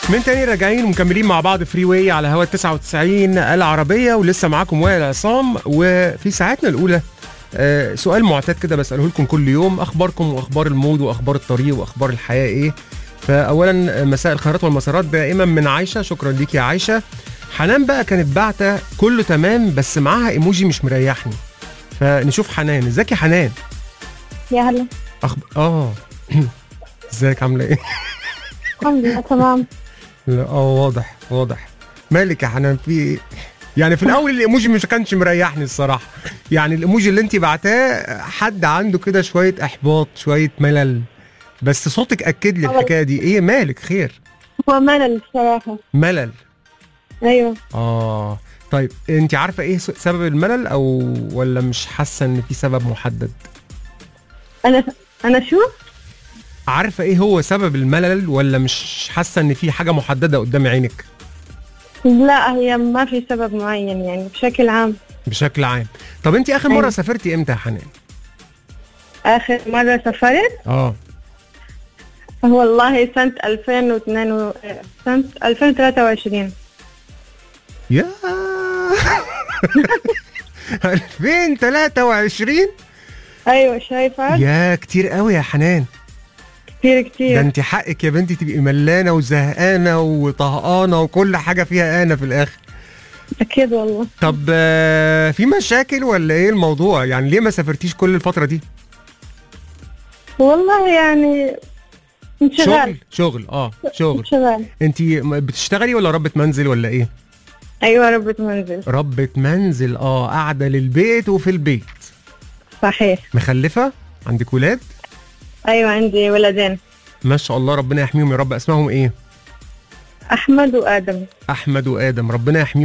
من تاني راجعين ومكملين مع بعض فري واي على هوا 99 العربيه ولسه معاكم وائل عصام وفي ساعتنا الاولى آه، سؤال معتاد كده بساله لكم كل يوم اخباركم واخبار المود واخبار الطريق واخبار الحياه ايه فاولا مساء الخيرات والمسارات دائما من عايشه شكرا ليك يا عايشه حنان بقى كانت باعته كله تمام بس معاها ايموجي مش مريحني فنشوف حنان ازيك يا حنان يا هلا أخب... اه ازيك عامله ايه الحمد لله تمام لا اه واضح واضح مالك يا حنان في ايه يعني في الاول الايموجي مش كانش مريحني الصراحه يعني الايموجي اللي انت بعتاه حد عنده كده شويه احباط شويه ملل بس صوتك اكد لي الحكايه دي ايه مالك خير هو ملل بصراحة ملل أيوه اه طيب انت عارفه ايه س- سبب الملل او ولا مش حاسه ان في سبب محدد أنا أنا شو؟ عارفه ايه هو سبب الملل ولا مش حاسه ان في حاجه محدده قدام عينك لا هي ما في سبب معين يعني بشكل عام بشكل عام طب انت اخر مره أيوة. سافرتي امتى يا حنان آخر مرة سافرت اه هو والله سنة 2002 و... سنة 2023 يا 2023 أيوه شايفة يا كتير قوي يا حنان كتير ده كتير انت حقك يا بنتي تبقي ملانه وزهقانه وطهقانه وكل حاجه فيها انا في الاخر أكيد والله طب آه، في مشاكل ولا ايه الموضوع يعني ليه ما سافرتيش كل الفتره دي والله يعني انشغال شغل شغل اه شغل انشغال انت بتشتغلي ولا ربة منزل ولا ايه أيوه ربة منزل ربة منزل اه قاعده للبيت وفي البيت صحيح مخلفه عندك ولاد أيوه عندي ولدين ما شاء الله ربنا يحميهم يا رب اسمائهم ايه أحمد وآدم احمد وادم ربنا يحميهم